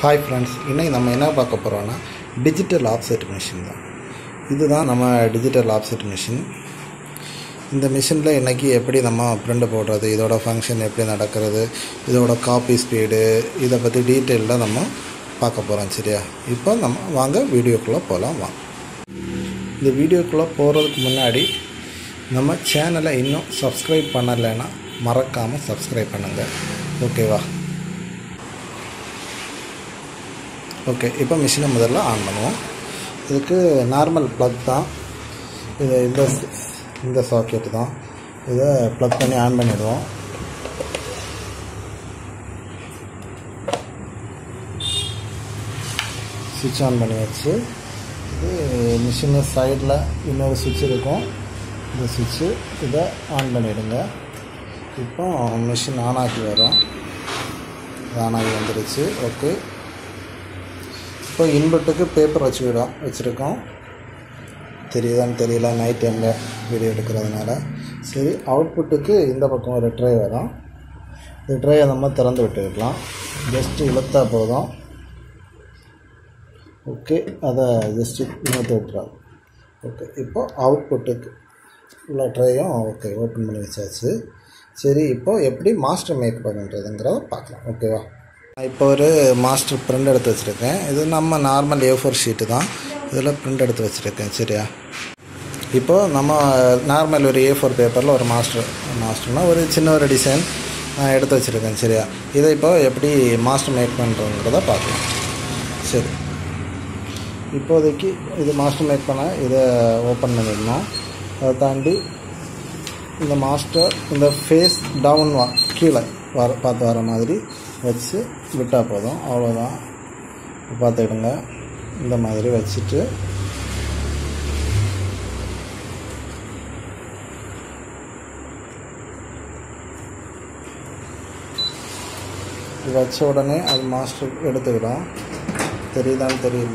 hi friends இன்னைக்கு நம்ம என்ன பார்க்க போகிறோன்னா டிஜிட்டல் ஆப்செட் மிஷின் தான் இதுதான் நம்ம டிஜிட்டல் ஆப்செட் மிஷின் இந்த மிஷினில் இன்றைக்கி எப்படி நம்ம பிரிண்ட் போடுறது இதோட ஃபங்க்ஷன் எப்படி நடக்கிறது இதோட காப்பி ஸ்பீடு இதை பற்றி டீட்டெயிலில் நம்ம பார்க்க போகிறோம் சரியா இப்போ நம்ம வாங்க வீடியோக்குள்ளே போகலாம் வாங்க இந்த வீடியோக்குள்ளே போகிறதுக்கு முன்னாடி நம்ம சேனலை இன்னும் சப்ஸ்கிரைப் பண்ணலைன்னா மறக்காமல் சப்ஸ்கிரைப் பண்ணுங்கள் ஓகேவா ஓகே இப்போ மிஷினை முதல்ல ஆன் பண்ணுவோம் இதுக்கு நார்மல் ப்ளக் தான் இது இந்த இந்த சாக்கெட்டு தான் இதை ப்ளக் பண்ணி ஆன் பண்ணிடுவோம் சுவிட்ச் ஆன் பண்ணி வச்சு இது மிஷினு சைடில் இன்னொரு சுவிட்ச் இருக்கும் இந்த சுவிட்சு இதை ஆன் பண்ணிவிடுங்க இப்போ மிஷின் ஆன் ஆகி வரும் ஆன் ஆகி வந்துடுச்சு ஓகே இப்போ இன்புட்டுக்கு பேப்பர் வச்சுக்கிடும் வச்சுருக்கோம் தெரியுதான்னு தெரியல நைட் டைமில் வீடியோ எடுக்கிறதுனால சரி அவுட்புட்டுக்கு இந்த பக்கம் ஒரு ட்ரே வரும் இந்த ட்ரேயை நம்ம திறந்து விட்டுக்கலாம் ஜஸ்ட்டு இழுத்தா போதும் ஓகே அதை ஜஸ்ட்டு இழுத்து விட்டுறோம் ஓகே இப்போ அவுட்புட்டுக்கு உள்ள ட்ரேயும் ஓகே ஓப்பன் பண்ணி வச்சாச்சு சரி இப்போ எப்படி மாஸ்டர் மேக் பண்ணுறதுங்கிறத பார்க்கலாம் ஓகேவா இப்போ ஒரு மாஸ்டர் பிரிண்ட் எடுத்து வச்சுருக்கேன் இது நம்ம நார்மல் ஏ ஃபோர் ஷீட்டு தான் இதில் பிரிண்ட் எடுத்து வச்சுருக்கேன் சரியா இப்போது நம்ம நார்மல் ஒரு ஏ ஃபோர் பேப்பரில் ஒரு மாஸ்டர் மாஸ்டர்னால் ஒரு சின்ன ஒரு டிசைன் நான் எடுத்து வச்சுருக்கேன் சரியா இதை இப்போ எப்படி மாஸ்டர் மேக் பண்ணுறோங்கிறத பார்க்கலாம் சரி இப்போதைக்கு இது மாஸ்டர் மேக் பண்ண இதை ஓப்பன் பண்ணிடணும் அதை தாண்டி இந்த மாஸ்டர் இந்த ஃபேஸ் டவுன் வா கீழே வர பார்த்து வர மாதிரி வச்சு விட்டால் போதும் அவ்வளோதான் பார்த்துக்கிடுங்க இந்த மாதிரி வச்சுட்டு இது வச்ச உடனே அது மாஸ்டர் எடுத்துக்கிடும் தெரியுதான்னு தெரியல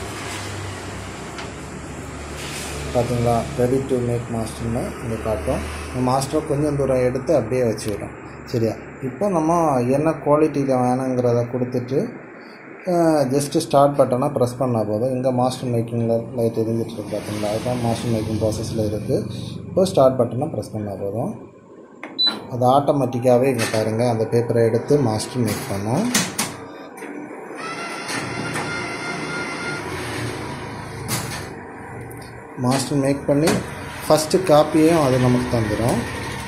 பார்த்தீங்களா ரெடி டு மேக் மாஸ்டர்னு இங்கே காட்டும் மாஸ்டரை கொஞ்சம் தூரம் எடுத்து அப்படியே வச்சுக்கிடும் சரியா இப்போ நம்ம என்ன குவாலிட்டியில் வேணுங்கிறத கொடுத்துட்டு ஜஸ்ட்டு ஸ்டார்ட் பட்டனை ப்ரெஸ் பண்ணால் போதும் இங்கே மாஸ்டர் மேக்கிங்கில் லைட் இருந்துகிட்ருக்கு பார்த்தீங்களா அதுதான் மாஸ்டர் மேக்கிங் ப்ராசஸில் இருக்குது இப்போ ஸ்டார்ட் பட்டனை ப்ரெஸ் பண்ணால் போதும் அது ஆட்டோமேட்டிக்காகவே இங்கே பாருங்கள் அந்த பேப்பரை எடுத்து மாஸ்டர் மேக் பண்ணும் மாஸ்டர் மேக் பண்ணி ஃபஸ்ட்டு காப்பியையும் அது நமக்கு தந்துடும்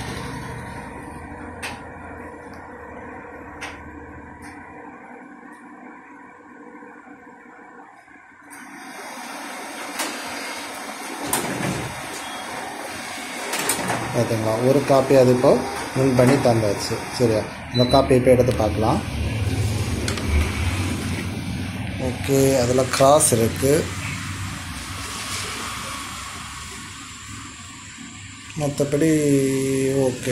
பார்த்தீங்களா ஒரு காப்பி அது இப்போ வின் பண்ணி தந்தாச்சு சரியா இந்த காப்பி இப்போ எடுத்து பார்க்கலாம் ஓகே அதில் கிராஸ் இருக்குது மற்றபடி ஓகே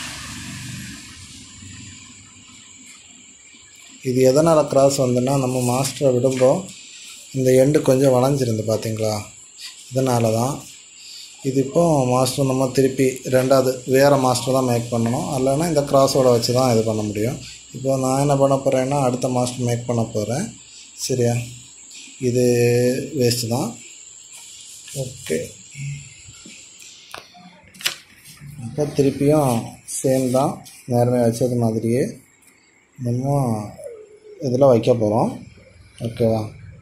இது எதனால் கிராஸ் வந்துன்னா நம்ம மாஸ்டரை விடும்போது இந்த எண்டு கொஞ்சம் வளைஞ்சிருந்து பார்த்தீங்களா இதனால தான் இது இப்போ மாஸ்டர் நம்ம திருப்பி ரெண்டாவது வேறு மாஸ்டர் தான் மேக் பண்ணணும் இல்லைன்னா இந்த கிராஸோட வச்சு தான் இது பண்ண முடியும் இப்போ நான் என்ன பண்ண போகிறேன்னா அடுத்த மாஸ்டர் மேக் பண்ண போகிறேன் சரியா இது வேஸ்ட்டு தான் ஓகே இப்போ திருப்பியும் சேம் தான் நேரமே வச்சது மாதிரியே நம்ம இதில் வைக்க போகிறோம் ஓகேவா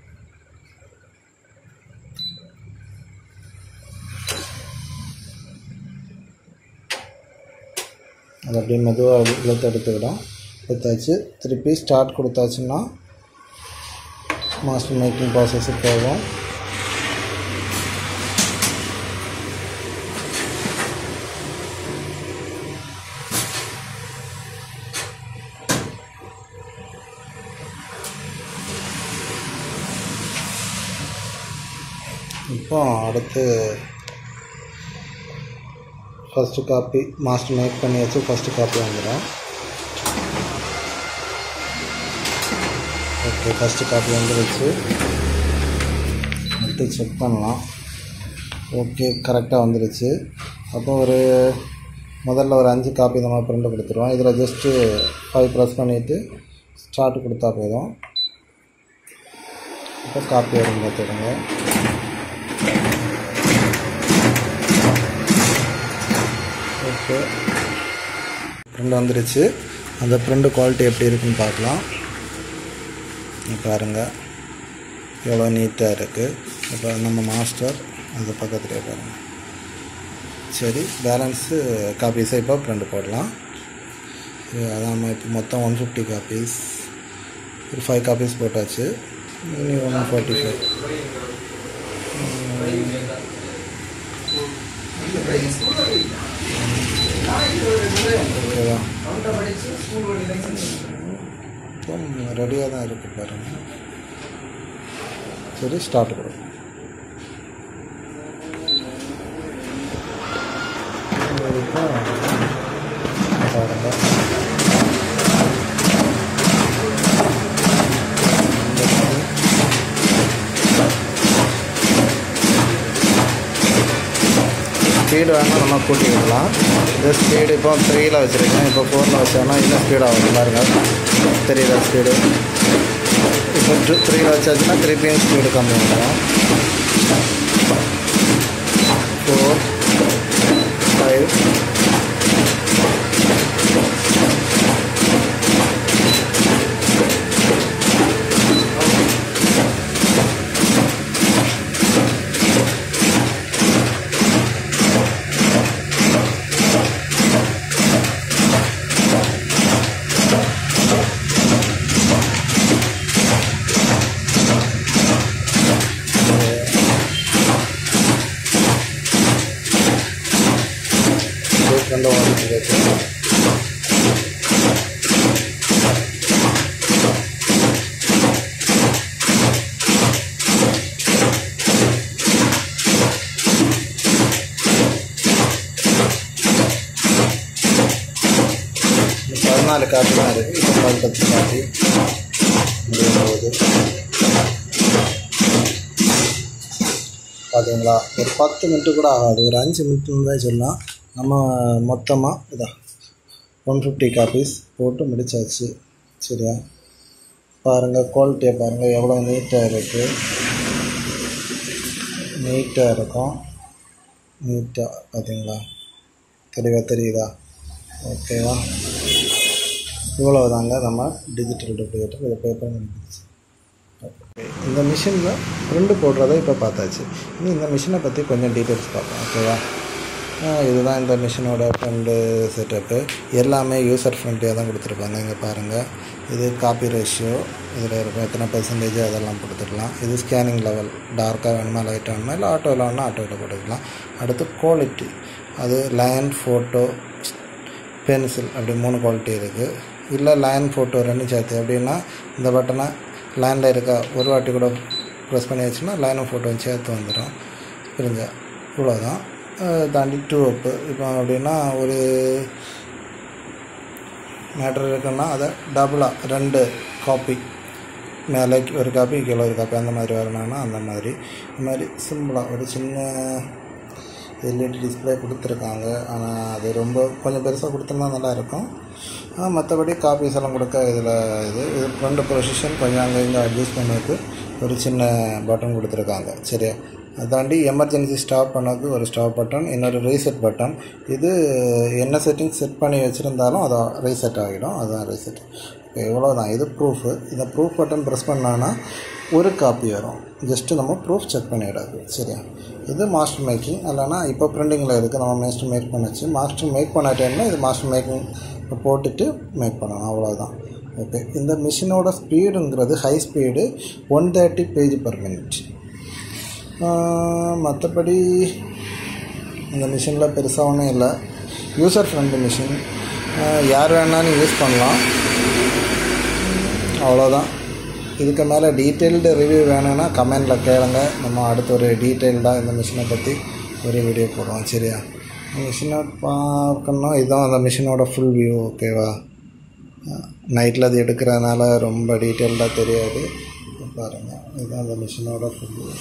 அது அப்படியே மெதுவாக இழுத்து எடுத்துக்கிடும் எடுத்தாச்சு திருப்பி ஸ்டார்ட் கொடுத்தாச்சுன்னா மாஸ்டர் மேக்கிங் ப்ராசஸுக்கு போகும் இப்போ அடுத்து ஃபஸ்ட்டு காப்பி மாஸ்டர் மேக் பண்ணியாச்சு ஃபஸ்ட்டு காப்பி வந்துடும் ஓகே ஃபஸ்ட்டு காப்பி வந்துருச்சு அடுத்து செக் பண்ணலாம் ஓகே கரெக்டாக வந்துருச்சு அப்போ ஒரு முதல்ல ஒரு அஞ்சு காப்பி இந்த மாதிரி பிரிண்ட் கொடுத்துருவோம் இதில் ஜஸ்ட்டு ஃபைவ் ப்ரெஸ் பண்ணிவிட்டு ஸ்டார்ட் கொடுத்தா போதும் இப்போ காப்பி வரும் பார்த்துடுங்க ஓகே ப்ரிண்ட் வந்துருச்சு அந்த ப்ரிண்ட் குவாலிட்டி எப்படி இருக்குன்னு பார்க்கலாம் இங்க பாருங்க எவ்வளோ நீட்டாக இருக்குது இப்போ நம்ம மாஸ்டர் அந்த பக்கத்துலேயே பாருங்கள் சரி பேலன்ஸு காப்பீஸை இப்போ ப்ரிண்ட் போடலாம் இது அதான் நம்ம இப்போ மொத்தம் ஒன் ஃபிஃப்டி காப்பீஸ் ஒரு ஃபைவ் காப்பீஸ் போட்டாச்சு இனி ஒன் ஃபார்ட்டி ஃபைவ் ஓகேவா ரெடியாக தான் இருக்குது பாருங்கள் சரி ஸ்டார்ட் கொடு பாருங்க ஸ்பீடு வேணால் நம்ம கூட்டிக்கலாம் இது ஸ்பீடு இப்போ த்ரீயில் வச்சுருக்கேன் இப்போ ஃபோரில் வச்சோன்னா இன்னும் ஸ்பீடாகும் பாருங்க தெரியுதா ஸ்பீடு இப்போ டூ த்ரீயில் வச்சாச்சுன்னா திருப்பியும் ஸ்பீடு கம்மி ஆகும் ஃபோர் ஃபைவ் ரெண்டு வாங்கிட்டு இருக்கு பதினாலு காப்பி தான் இருக்குது இப்போ பதினெட்டு காப்பி முடியும்போது பார்த்தீங்களா ஒரு பத்து மினிட்டு கூட ஆகாது ஒரு அஞ்சு மினிட்னு தான் சொல்லலாம் நம்ம மொத்தமாக இதான் ஒன் ஃபிஃப்டி காப்பீஸ் போட்டு முடிச்சாச்சு சரியா பாருங்கள் குவாலிட்டியை பாருங்கள் எவ்வளோ நீட்டாக இருக்குது நீட்டாக இருக்கும் நீட்டாக பார்த்தீங்களா தெளிவாக தெரியுதா ஓகேவா இவ்வளோ தாங்க நம்ம டிஜிட்டல் டூப்ளிகேட்டர் இதை பேப்பர் முடிஞ்சிச்சு ஓகே இந்த மிஷினில் பிரிண்ட் போடுறதை இப்போ பார்த்தாச்சு இனி இந்த மிஷினை பற்றி கொஞ்சம் டீட்டெயில்ஸ் பார்ப்போம் ஓகேவா ஆ, இதுதான் இந்த மிஷினோட ஃப்ரெண்டு செட்டப்பு எல்லாமே யூசர் ஃப்ரெண்ட்லியாக தான் கொடுத்துருப்பாங்க இங்கே பாருங்கள் இது காப்பி ரேஷியோ இதில் இருக்கும் எத்தனை பர்சன்டேஜ் அதெல்லாம் கொடுத்துக்கலாம் இது ஸ்கேனிங் லெவல் டார்க்காக வேணுமா லைட்டாக வேணுமா இல்லை ஆட்டோவில் வேணுமா ஆட்டோவில் போட்டுக்கலாம் அடுத்து குவாலிட்டி அது லைன் ஃபோட்டோ பென்சில் அப்படி மூணு குவாலிட்டி இருக்குது இல்லை லைன் ஃபோட்டோ ரெண்டு சேர்த்து அப்படின்னா இந்த பட்டனை லைனில் இருக்க ஒரு வாட்டி கூட ப்ரெஸ் பண்ணி வச்சுன்னா லைனும் ஃபோட்டோவும் சேர்த்து வந்துடும் புரிஞ்சா இவ்வளோதான் அஹ் தாண்டி டூ அப்பு இப்போ அப்படின்னா ஒரு மேட்ரு இருக்குன்னா அதை டபுளாக ரெண்டு காப்பி மேலே ஒரு காப்பி கீழே ஒரு காப்பி அந்த மாதிரி வரணும்னா அந்த மாதிரி இந்த மாதிரி சிம்பிளாக ஒரு சின்ன எல்இடி டிஸ்பிளே கொடுத்துருக்காங்க ஆனால் அது ரொம்ப கொஞ்சம் பெருசாக கொடுத்தோம்னா நல்லாயிருக்கும் மற்றபடி காப்பீஸ் எல்லாம் கொடுக்க இதில் இது இது ஃப்ரண்ட் பொசிஷன் கொஞ்சம் அங்கே இங்கே அட்ஜஸ்ட் பண்ணதுக்கு ஒரு சின்ன பட்டன் கொடுத்துருக்காங்க சரியா அதை தாண்டி எமர்ஜென்சி ஸ்டாப் பண்ணதுக்கு ஒரு ஸ்டாப் பட்டன் இன்னொரு ரீசெட் பட்டன் இது என்ன செட்டிங் செட் பண்ணி வச்சுருந்தாலும் அது ரீசெட் ஆகிடும் அதுதான் ரீசெட் இவ்வளோ தான் இது ப்ரூஃபு இந்த ப்ரூஃப் பட்டன் ப்ரெஸ் பண்ணோன்னா ஒரு காப்பி வரும் ஜஸ்ட்டு நம்ம ப்ரூஃப் செக் பண்ணிடாது சரியா இது மாஸ்டர் மேக்கிங் இல்லைனா இப்போ ப்ரிண்டிங்கில் இருக்குது நம்ம மாஸ்டர் மேக் பண்ணச்சு மாஸ்டர் மேக் பண்ண டைமில் இது மாஸ்டர் மேக்கிங் போட்டுட்டு மேக் பண்ணணும் அவ்வளோதான் ஓகே இந்த மிஷினோட ஸ்பீடுங்கிறது high speed one thirty page per minute மற்றபடி இந்த மிஷினில் பெருசாக ஒன்றும் இல்லை யூசர் ஃப்ரெண்ட்லி மிஷின் யார் வேணாலும் யூஸ் பண்ணலாம் அவ்வளோதான் இதுக்கு மேலே டீட்டெயில்டு ரிவ்யூ வேணும்னா கமெண்டில் கேளுங்க நம்ம அடுத்து ஒரு டீட்டெயில்டாக இந்த மிஷினை பற்றி ஒரு வீடியோ போடுவோம் சரியா மிஷினை பார்க்கணும் இதுதான் அந்த மிஷினோட ஃபுல் வியூ ஓகேவா நைட்டில் அது எடுக்கிறதுனால ரொம்ப டீட்டெயில்டாக தெரியாது பாருங்கள் இதுதான் அந்த மிஷினோட ஃபுல் வியூ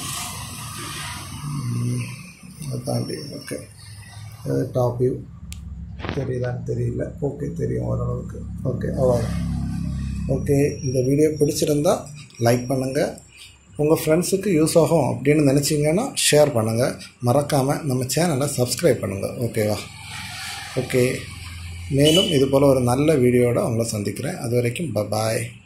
அதை தாண்டி ஓகே அது டாப் வியூ தெரியுதான்னு தெரியல ஓகே தெரியும் ஓரளவுக்கு ஓகே அவ்வளோதான் ஓகே இந்த வீடியோ பிடிச்சிருந்தா லைக் பண்ணுங்கள் உங்கள் ஃப்ரெண்ட்ஸுக்கு யூஸ் ஆகும் அப்படின்னு நினச்சிங்கன்னா ஷேர் பண்ணுங்கள் மறக்காமல் நம்ம சேனலை சப்ஸ்கிரைப் பண்ணுங்கள் ஓகேவா ஓகே மேலும் இது போல் ஒரு நல்ல வீடியோவோட உங்களை சந்திக்கிறேன் அது வரைக்கும் பாய்